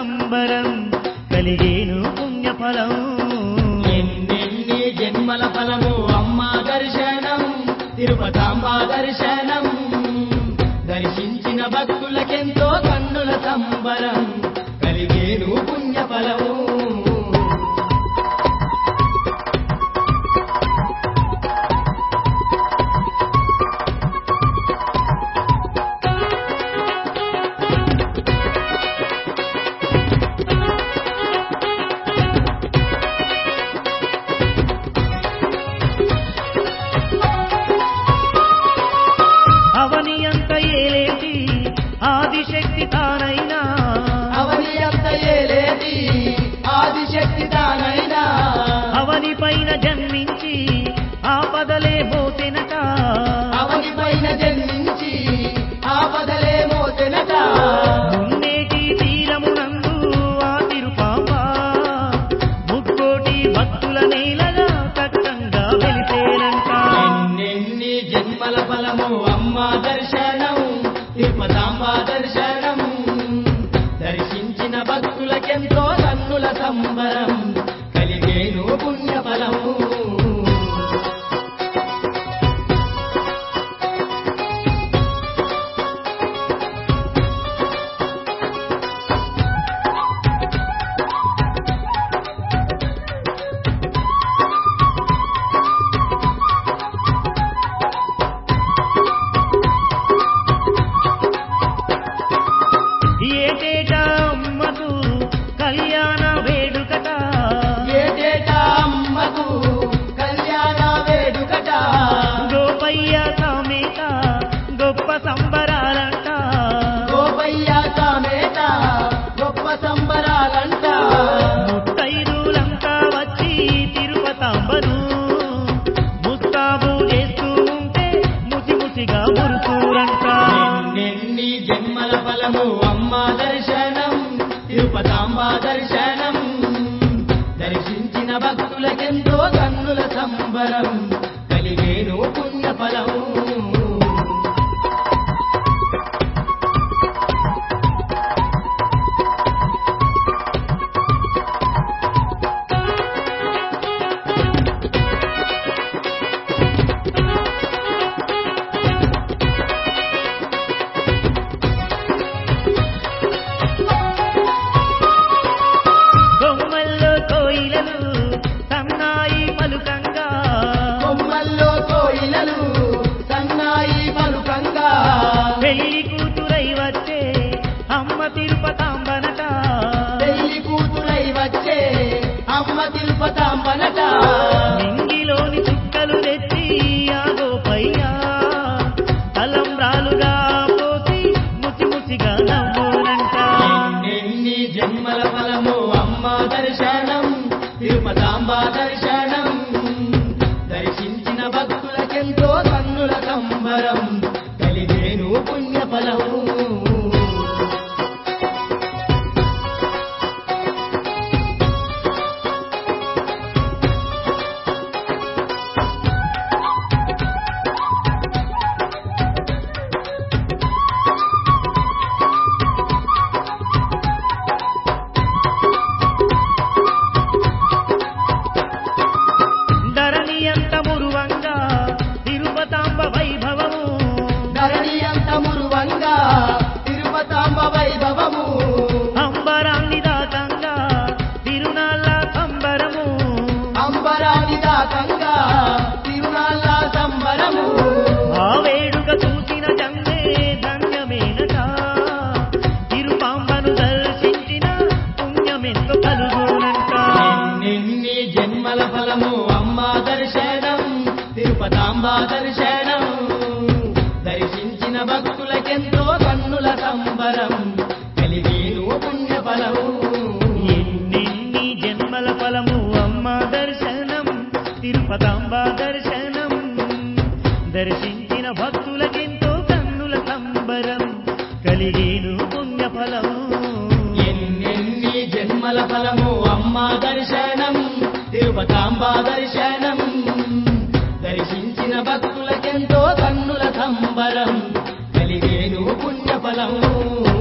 సంబరం కలిగేను పుణ్యఫలం ఎన్నెన్ని జన్మల ఫలము అమ్మ దర్శనం తిరుపతాంబ దర్శనం దర్శించిన భక్తులకెంతో కన్నుల సంబరం కలిగేను పుణ్యఫలము అవని అంత ఏలేటి ఆదిశక్తి తానైనా అవని అంత ఏలేది ఆదిశక్తి తానైనా అవని పైన జన్మించి ఆపదలే మోసెనట అవని పైన జన్మించి ఆపదలే మోతెనట మున్నేటి తీరమునందు ఆ తిరుపాప ముక్కోటి భక్తుల నేలగా చక్కంగా వెలిసేనంట ఎన్నెన్ని జన్మల ఫలము అమ్మ దర్శనం తిరుపతాంబ దర్శనం దర్శించిన భక్తులకెంతో కన్నుల సంబరం కలిగేను పుణ్యఫలము ఏటేటా అమ్మకు కళ్యాణ వేడుకట ఏటేటా అమ్మకు కళ్యాణ వేడుకట గోపయ్య సామేత గొప్ప సంబరాలంట గోపయ్య సామేత గొప్ప సంబరాలంట ముత్తైదులంతా వచ్చి తిరుపతాంబను ముస్తాబు చేస్తూ ఉంటే ముసి ముసిగా మురుసూరంట ఎన్నెన్ని జన్మల ఫలము అమ్మ దర్శనం తిరుపతాంబ దర్శనం దర్శించిన భక్తులకెంతో కన్నుల సంబరం కలిగేను పుణ్యఫలము బొమ్మల్లో కోయిలలు సన్నాయి పలుకంగా కొమ్మల్లో కోయిలలు సన్నాయి పలుకంగా పెళ్లి కూతురై వచ్చే అమ్మ తిరుపతాంబనట పెళ్లి కూతురై వచ్చే అమ్మ తిరుపతాంబనట నింగిలోని చుక్కలు తెచ్చి ఆ గోపయ్యా తలంబ్రాలుగా పోసి ముసి ముసిగా నవ్వునంట ఎన్ని జన్మల ఫలము అమ్మ దర్శనం తిరుపతాంబ దర్శనం దర్శించిన భక్తులకెంతో కన్నుల సంబరం కలిగేను పుణ్యఫలము ధరణి అంత మురువంగా తిరుపతాంబ వైభవము ధరణి అంత మురువంగా తిరుపతాంబ వైభవము అంబరాన్ని దాతంగా తిరునాళ్ళ సంబరము అంబరాని దాతంగా తిరునాళ్ళ సంబరము ఆ వేడుక చూసిన జన్మే ధన్యమేనట తిరుపాంబను దర్శించిన పుణ్యమెంతో కలుగునంట ఎన్ని జన్మల ఫలము అమ్మ దర్శనం తిరుపతాంబ దర్శనం దర్శించిన భక్తులకెంతో కన్నుల సంబరం కలిగేను పుణ్యఫలము ఎన్నెన్ని జన్మల ఫలము అమ్మ దర్శనం తిరుపతాంబ దర్శనం దర్శించిన భక్తులకెంతో కన్నుల సంబరం కలిగేను పుణ్యఫలం ఎన్నెన్ని జన్మల ఫలము అమ్మ దర్శనం తిరుపతాంబ దర్శనం దర్శించిన భక్తులకెంతో కన్నుల సంబరం కలిగేను పుణ్యఫలము